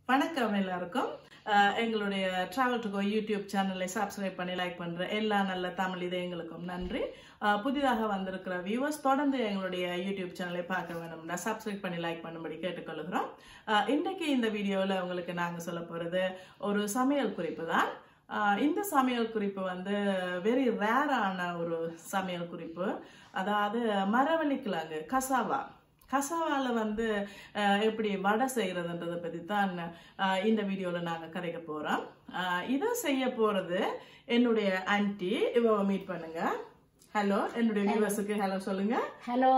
வணக்கம் எல்லாருக்கும் அஹ், எங்களுடைய டிராவல் டு கோ யூடியூப் சேனலை சப்ஸ்கிரைப் பண்ணி லைக் பண்ற எல்லா நல்ல தமிழ் இதயங்களுக்கும் நன்றி அஹ், புதிதாக வந்திருக்கிற வியூவர்ஸ் தொடர்ந்து எங்களுடைய யூடியூப் சேனலை பார்க்க வேணும்னா சப்ஸ்கிரைப் பண்ணி லைக் பண்ணும்படி கேட்டுக்கொள்கிறோம் அஹ், இன்றைக்கு இந்த வீடியோவில் உங்களுக்கு நாங்கள் சொல்ல போகிறது ஒரு சமையல் குறிப்பு தான் அஹ், இந்த சமையல் குறிப்பு வந்து வெரி ரேரான ஒரு சமையல் குறிப்பு அதாவது மரவள்ளி கிழங்கு கசாவா கசாவால வந்து அஹ், எப்படி வடை செய்யறதுன்றதை பத்தி தான் அஹ், இந்த வீடியோல நாங்க கதைக்க போறோம் அஹ், இதை செய்ய போறது என்னுடைய ஆன்டி இவ மீட் பண்ணுங்க ஹலோ என்னுடைய வியூவர்ஸுக்கு ஹலோ சொல்லுங்க ஹலோ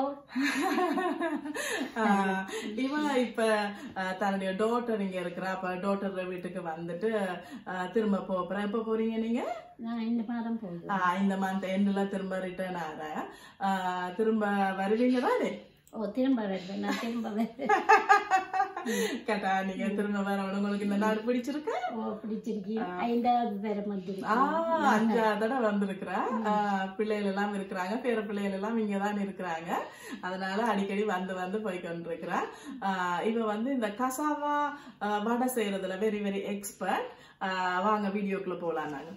அஹ், இவ இப்ப அஹ், தன்னுடைய டோட்டர் இங்க இருக்கிறா அப்ப டோட்டர் வீட்டுக்கு வந்துட்டு அஹ், திரும்ப போறேன் எப்ப போறீங்க நீங்க நான் இந்த மாதம் போகுது ஆஹ் இந்த மந்த் எண்ட்ல திரும்ப ரிட்டர்ன் ஆறேன் ஆஹ் திரும்ப வருவீங்க தானே ஓ திரும்ப வருது நான் திரும்ப வருது கேட்டா நீங்க திரும்ப வரணும் உங்களுக்கு இந்த நாடு பிடிச்சிருக்கு ஓ பிடிச்சிருக்கு ஐந்தாவது தர மாதிரி ஆஹ் அஞ்சாவது தடவை வந்திருக்கிறா ஆஹ் பிள்ளைகள் எல்லாம் இருக்கிறாங்க பேர பிள்ளைகள் எல்லாம் இங்க தான் இருக்கிறாங்க அதனால அடிக்கடி வந்து வந்து போய் கொண்டிருக்கிறா ஆஹ் இவ வந்து இந்த கசாவா ஆஹ் வடை செய்யறதுல வெரி வெரி எக்ஸ்பர்ட் வாங்க வீடியோக்குள்ள போலாம் நாங்க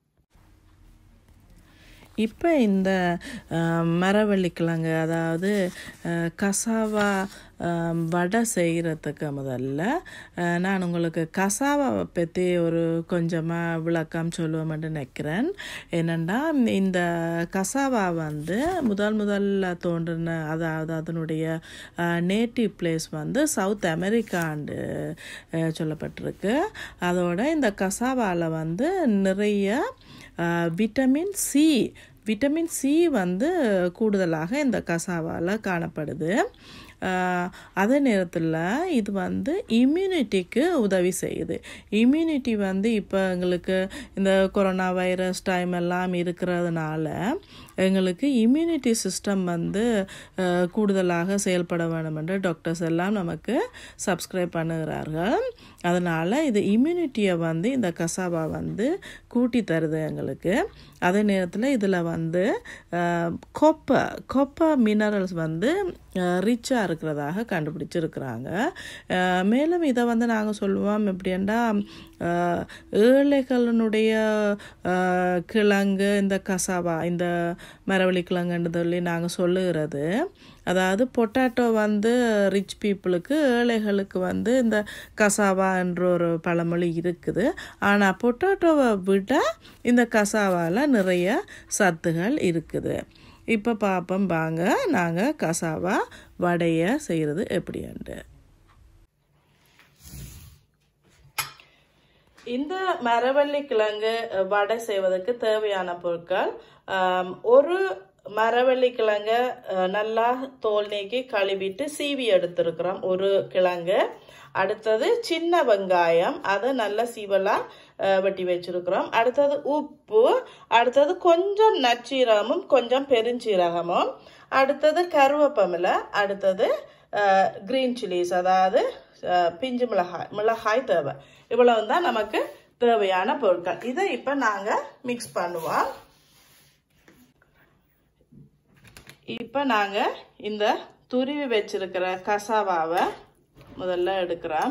இப்போ இந்த மரவள்ளிக்கிழங்கு அதாவது அஹ், கசாவா அஹ், வடை செய்கிறதுக்கு முதல்ல அஹ், நான் உங்களுக்கு கசாவாவை பற்றி ஒரு கொஞ்சமாக விளக்கம் சொல்லுவோம்னு நினைக்கிறேன் என்னென்னா இந்த கசாவா வந்து முதல் முதல்ல தோன்றின அதாவது அதனுடைய நேட்டிவ் பிளேஸ் வந்து சவுத் அமெரிக்காண்டு அஹ், சொல்லப்பட்டிருக்கு அதோட இந்த கசாவாவில் வந்து நிறைய ஆஹ் விட்டமின் சி விட்டமின் சி வந்து கூடுதலாக இந்த கசாவால் காணப்படுது ஆஹ் அதே நேரத்தில் இது வந்து இம்யூனிட்டிக்கு உதவி செய்யுது இம்யூனிட்டி வந்து இப்போ எங்களுக்கு இந்த கொரோனா வைரஸ் டைம் எல்லாம் இருக்கிறதுனால எங்களுக்கு இம்யூனிட்டி சிஸ்டம் வந்து ஆஹ் கூடுதலாக செயல்பட வேண்டும் என்று டாக்டர்ஸ் எல்லாம் நமக்கு சப்ஸ்கிரைப் பண்ணுகிறார்கள் அதனால் இது இம்யூனிட்டியை வந்து இந்த கசாவா வந்து கூட்டி தருது எங்களுக்கு அதே நேரத்தில் இதில் வந்து கொப்பை கொப்பை மினரல்ஸ் வந்து ரிச்சாக இருக்கிறதாக கண்டுபிடிச்சிருக்கிறாங்க அஹ் மேலும் இதை வந்து நாங்கள் சொல்லுவோம் எப்படின்னா அஹ் ஏழைகளினுடைய அஹ் கிழங்கு இந்த கசாவா இந்த மரவள்ளி கிழங்குன்னு சொல்லி நாங்கள் சொல்லுகிறது அதாவது பொட்டாட்டோ வந்து ரிச் பீப்புளுக்கு ஏழைகளுக்கு வந்து இந்த கசாவா என்ற ஒரு பழமொழி இருக்குது ஆனால் பொட்டாட்டோவை விட இந்த கசாவாவில் நிறைய சத்துகள் இருக்குது இப்போ பார்ப்போம் வாங்க நாங்கள் கசாவா வடையை செய்கிறது எப்படின்ட்டு இந்த மரவள்ளி கிழங்கு வடை செய்வதற்கு தேவையான பொருட்கள் ஆம், ஒரு மரவள்ளி கிழங்க அஹ், நல்லா தோல் நீக்கி கழுவிட்டு சீவி எடுத்திருக்கிறோம் ஒரு கிழங்கு அடுத்தது சின்ன வெங்காயம் அதை நல்லா சீவலா அஹ், வெட்டி வச்சிருக்கிறோம் அடுத்தது உப்பு அடுத்தது கொஞ்சம் நச்சீரகமும் கொஞ்சம் பெருஞ்சீரகமும் அடுத்தது கருவேப்பமிலை அடுத்தது கிரீன் சில்லிஸ் அதாவது அஹ், பிஞ்சு மிளகாய் மிளகாய் தேவை இவ்வளவு தான் நமக்கு தேவையான பொருட்கள் இதை இப்போ நாங்கள் மிக்ஸ் பண்ணுவோம் இப்போ நாங்கள் இந்த துருவி வச்சிருக்கிற கசாவாவை முதல்ல எடுக்கிறோம்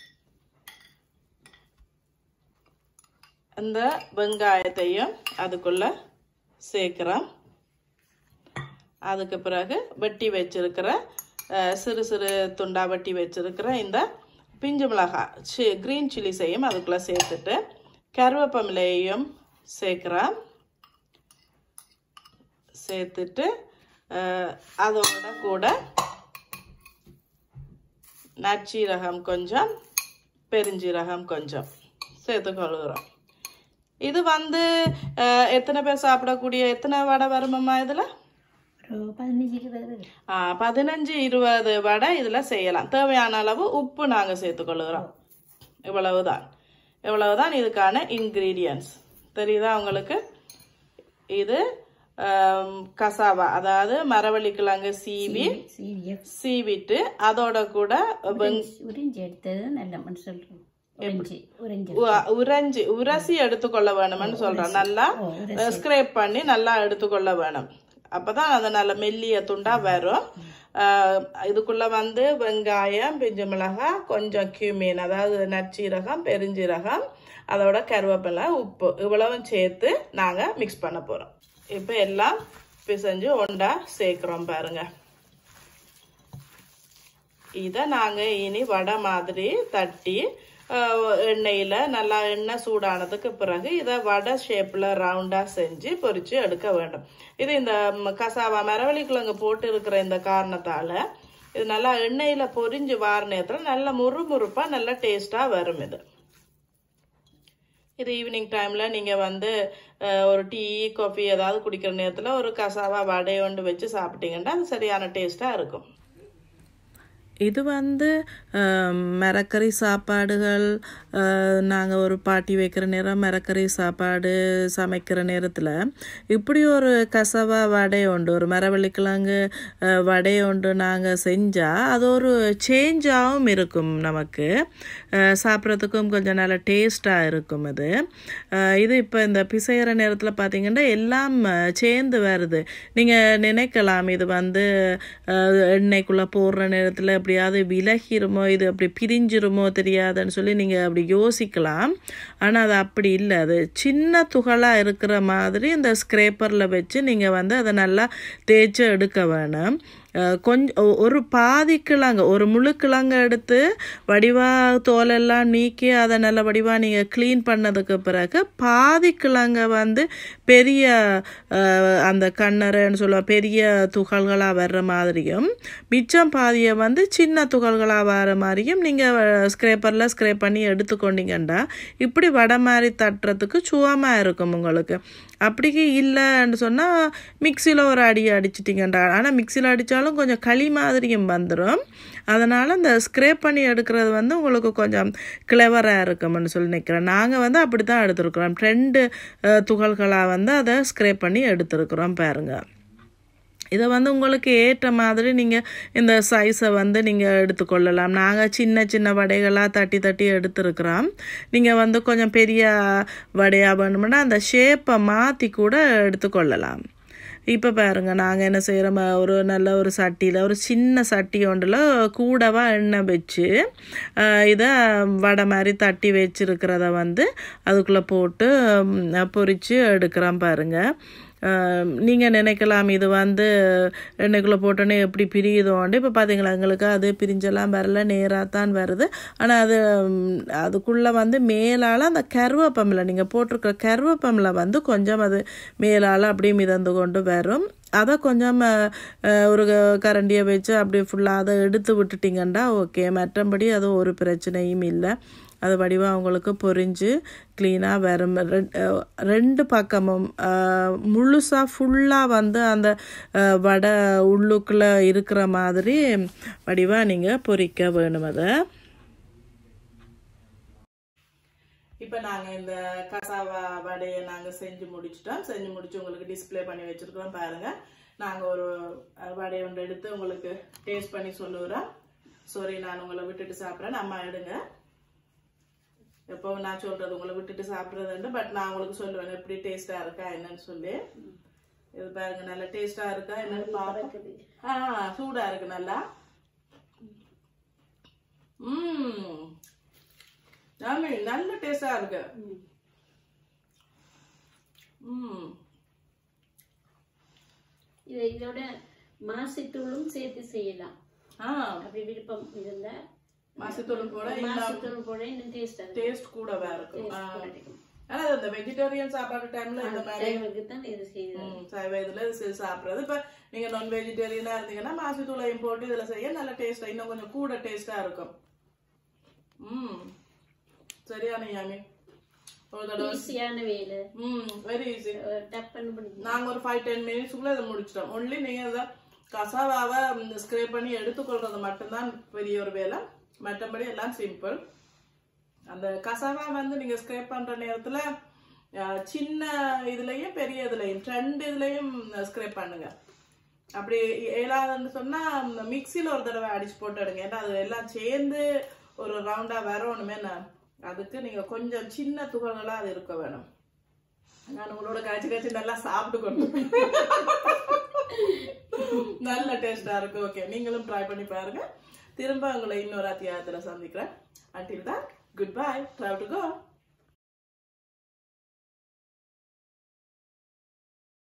அந்த வெங்காயத்தையும் அதுக்குள்ள சேர்க்கிறோம் அதுக்கு பிறகு வெட்டி வச்சிருக்கிற அஹ், சிறு சிறு துண்டா வெட்டி வச்சிருக்கிற இந்த பிஞ்சு மிளகாய் சி க்ரீன் சில்லிஸையும் அதுக்குள்ளே சேர்த்துட்டு கருவேப்பமிலையையும் சேர்க்குறேன் சேர்த்துட்டு அஹ், அதோட கூட நச்சீரகம் கொஞ்சம் பெருஞ்சீரகம் கொஞ்சம் சேர்த்துக்கொள்கிறோம் இது வந்து அஹ், எத்தனை பேர் சாப்பிடக்கூடிய எத்தனை வடை வருமம்மா இதில் ஒரு பதினஞ்சு இருபது பதினஞ்சு இருபது வடை இதில் செய்யலாம் தேவையான அளவு உப்பு நாங்கள் சேர்த்துக்கொள்கிறோம் இவ்வளவுதான் இவ்வளவுதான் இதுக்கான இன்க்ரீடியன்ஸ் தெரியுதா உங்களுக்கு இது ஆம், கசாவா அதாவது மரவள்ளி கிழங்கு சீவி சீவிய சீவிட்டு அதோட கூட வெங் உறிஞ்சி எடுத்தது நல்ல மண் சொல்றோம் உறிஞ்சி உறிஞ்சி உ- உறைஞ்சி உரசி எடுத்துக்கொள்ள வேணும்னு சொல்றேன் நல்லா ஓ, உரசி. ஸ்க்ரேப் பண்ணி நல்லா எடுத்துக்கொள்ள வேணும் அப்பதான் அது நல்ல மெல்லிய துண்டா வரும் ஆஹ் இதுக்குள்ள வந்து வெங்காயம் பிஞ்சு மிளகாய் கொஞ்சம் கியூமீன் அதாவது நச்சீரகம் பெருஞ்சீரகம் அதோட கருவேப்பிலை உப்பு இவ்வளவும் சேர்த்து நாங்க மிக்ஸ் பண்ண போறோம் இப்போ எல்லாம் பிசைஞ்சு ஒண்டா சேர்க்குறோம் பாருங்க இதை நாங்கள் இனி வடை மாதிரி தட்டி ஆஹ், எண்ணெயில் நல்லா எண்ணெய் சூடானதுக்கு பிறகு இதை வடை ஷேப்பில் ரவுண்டாக செஞ்சு பொரித்து எடுக்க வேண்டும் இது இந்த ம், கசாவா மரவள்ளி கிழங்கு போட்டு இருக்கிற இந்த காரணத்தால் இது நல்லா எண்ணெயில் பொரிஞ்சு வார நேரத்தில் நல்ல முறுமுறுப்பாக நல்ல டேஸ்ட்டாக வரும் இது இது ஈவினிங் டைமில் நீங்கள் வந்து அஹ், ஒரு டீ காஃபி ஏதாவது குடிக்கிற நேரத்தில் ஒரு கசாவா வடை ஒன்று வச்சு சாப்பிட்டீங்கன்னா அது சரியான டேஸ்ட்டாக இருக்கும் இது வந்து மரக்கறி சாப்பாடுகள் நாங்கள் ஒரு பாட்டி வைக்கிற நேரம் மரக்கறி சாப்பாடு சமைக்கிற நேரத்தில் இப்படி ஒரு கசவா வடை உண்டு ஒரு மரவள்ளிக்கிழங்கு அஹ், வடை உண்டு நாங்கள் செஞ்சால் அது ஒரு சேஞ்சாகவும் இருக்கும் நமக்கு அஹ், சாப்பிட்றதுக்கும் கொஞ்சம் நல்ல டேஸ்ட்டாக இருக்கும் இது அஹ், இது இப்போ இந்த பிசைகிற நேரத்தில் பார்த்தீங்கன்னா எல்லாம் அஹ், சேர்ந்து வருது நீங்கள் நினைக்கலாம் இது வந்து அஹ், எண்ணெய்க்குள்ளே போடுற நேரத்தில் எப்படியாவது விலகிருமோ இது அப்படி பிரிஞ்சிருமோ தெரியாதுன்னு சொல்லி நீங்கள் அப்படி யோசிக்கலாம் ஆனால் அது அப்படி இல்லை அது சின்ன துகளாக இருக்கிற மாதிரி இந்த ஸ்க்ரேப்பரில் வச்சு நீங்கள் வந்து அதை நல்லா தேய்ச்சி எடுக்க வேணும் கொஞ்சம் ஒரு பாதி கிழங்கு ஒரு முழு கிழங்கு எடுத்து வடிவா தோலெல்லாம் நீக்கி அதை நல்ல வடிவாக நீங்கள் க்ளீன் பண்ணதுக்கு பிறகு பாதி கிழங்கை வந்து பெரிய அஹ், அந்த கண்ணறைன்னு சொல்லுவோம் பெரிய துகள்களாக வர்ற மாதிரியும் மிச்சம் பாதியை வந்து சின்ன துகள்களாக வர மாதிரியும் நீங்கள் ஸ்க்ரேப்பரில் ஸ்க்ரேப் பண்ணி எடுத்துக்கொண்டீங்கண்டா இப்படி வடை மாதிரி தட்டுறதுக்கு சுவமாக இருக்கும் உங்களுக்கு அப்படி இல்லைன்னு சொன்னால் மிக்சியில் ஒரு அடி அடிச்சிட்டிங்கண்டா ஆனால் மிக்சியில் அடித்தாலும் கொஞ்சம் களி மாதிரியும் வந்துடும் அதனால் இந்த ஸ்க்ரேப் பண்ணி எடுக்கிறது வந்து உங்களுக்கு கொஞ்சம் கிளவராக இருக்கும்னு சொல்லி நினைக்கிறேன் நாங்கள் வந்து அப்படி தான் எடுத்துருக்குறோம் ரெண்டு அஹ், துகள்களாக வந்து அதை ஸ்க்ரேப் பண்ணி எடுத்துருக்குறோம் பாருங்கள் இதை வந்து உங்களுக்கு ஏற்ற மாதிரி நீங்கள் இந்த சைஸை வந்து நீங்கள் எடுத்துக்கொள்ளலாம் நாங்கள் சின்ன சின்ன வடைகளாக தட்டி தட்டி எடுத்துருக்குறோம் நீங்கள் வந்து கொஞ்சம் பெரிய வடையாக வேணும்னா அந்த ஷேப்பை மாற்றி கூட எடுத்துக்கொள்ளலாம் இப்போ பாருங்க நாங்கள் என்ன செய்கிறோம் ஒரு நல்ல ஒரு சட்டியில் ஒரு சின்ன சட்டி ஒன்றில் கூடவா எண்ணெய் வச்சு ஆஹ், இதை வடை மாதிரி தட்டி வச்சிருக்கிறத வந்து அதுக்குள்ளே போட்டு பொரித்து எடுக்கிறோம் பாருங்கள் நீங்கள் நினைக்கலாம் இது வந்து எண்ணெய்க்குள்ளே போட்டோன்னே எப்படி பிரியுதோண்டு இப்போ பார்த்தீங்களா எங்களுக்கு அது பிரிஞ்செல்லாம் வரல நேராக தான் வருது ஆனால் அது ம், அதுக்குள்ளே வந்து மேலால் அந்த கருவேப்பமில் நீங்கள் போட்டிருக்கிற கருவேப்பமில் வந்து கொஞ்சம் அது மேலால் அப்படியே மிதந்து கொண்டு வரும் அதை கொஞ்சம் அஹ், அஹ், ஒரு கரண்டியை வச்சு அப்படியே ஃபுல்லாக அதை எடுத்து விட்டுட்டிங்கன்னா ஓகே மற்றபடி அது ஒரு பிரச்சனையும் இல்லை அது வடிவாக அவங்களுக்கு பொரிஞ்சு க்ளீனாக வரும் ரெட்- அஹ் ரெண்டு பக்கமும் முழுசாக ஃபுல்லாக வந்து அந்த அஹ், வடை உள்ளுக்குள்ளே இருக்கிற மாதிரி வடிவாக நீங்கள் பொரிக்க வேணும் அதை இப்போ நாங்கள் இந்த கசாவா வடையை நாங்கள் செஞ்சு முடிச்சிட்டோம் செஞ்சு முடிச்சு உங்களுக்கு டிஸ்ப்ளே பண்ணி வச்சிருக்கிறோம் பாருங்க நாங்கள் ஒரு அஹ், வடையை ஒன்று எடுத்து உங்களுக்கு டேஸ்ட் பண்ணி சொல்லுறோம் சாரி நான் உங்களை விட்டுட்டு சாப்பிட்றேன் அம்மா எடுங்க எப்பவும் நான் சொல்றது உங்களை விட்டுட்டு சாப்பிட்றதுண்டு பட் நான் உங்களுக்கு சொல்லுவேன் எப்படி டேஸ்டா இருக்கா என்னன்னு சொல்லி இது பாருங்க நல்லா டேஸ்டா இருக்கா என்னன்னு பார்ப்போம் ஆ சூடா இருக்கு நல்லா ம் ஆமே நல்ல டேஸ்டா இருக்கு ம் இதை இதோட மாசித்தூளும் சேர்த்து செய்யலாம் ஆ அப்படி விருப்பம் இருந்தா மாசத்தூள் போட மாசித்தூள் போட இன்னும் டேஸ்டா இருக்கும் டேஸ்ட் கூடவா இருக்கும் ஆ. கிடைக்கும். ஆனா இந்த வெஜிடேரியன் சாப்பாடு டைம்ல இந்த மாதிரி சைவருக்கு தான் இது செய்யுது ம், சைவ இதுல இது செஞ்சு சாப்பிடுறது இப்ப நீங்க நான் வெஜிடேரியனா இருந்தீங்கன்னா மாசித்தூளையும் போட்டு இதுல செய்ய நல்ல டேஸ்டா இன்னும் கொஞ்சம் கூட டேஸ்டா இருக்கும் ம் சரியான யாமி ஒரு தடவை ஈஸியான வேலை ம் வெரி ஈஸி டப்புன்னு பிடிக்கும் நாங்க ஒரு ஃபைவ் டென் மினிட்ஸ்க்குள்ள இதை முடிச்சிட்டோம் ஒன்லி நீங்க இதை கசாவாவை ஸ்க்ரேப் பண்ணி எடுத்துக்கொள்றது மட்டும்தான் பெரிய ஒரு வேலை மற்றபடி எல்லாம் சிம்பிள் அந்த கசாவா வந்து நீங்க ஸ்க்ரேப் பண்ற நேரத்துல அஹ், சின்ன இதுலயும் பெரிய இதுலயும் ரெண்டு இதுலயும் ஸ்க்ரேப் பண்ணுங்க அப்படி ஏழாவதுன்னு சொன்னா மிக்சியில ஒரு தடவை அடிச்சு போட்டு எடுங்க ஏன்னா அது எல்லாம் சேர்ந்து ஒரு ரவுண்டா வரணுமே நான் அதுக்கு நீங்க கொஞ்சம் சின்ன துகள்களா அது இருக்க வேணும் நான் உங்களோட காய்ச்சி காய்ச்சி நல்லா சாப்பிட்டு கொண்டு நல்ல டேஸ்டா இருக்கு ஓகே நீங்களும் ட்ரை பண்ணி பாருங்க திரும்ப உங்களை இன்னொரு அத்தியாயத்துல சந்திக்கிறேன் until that goodbye try to go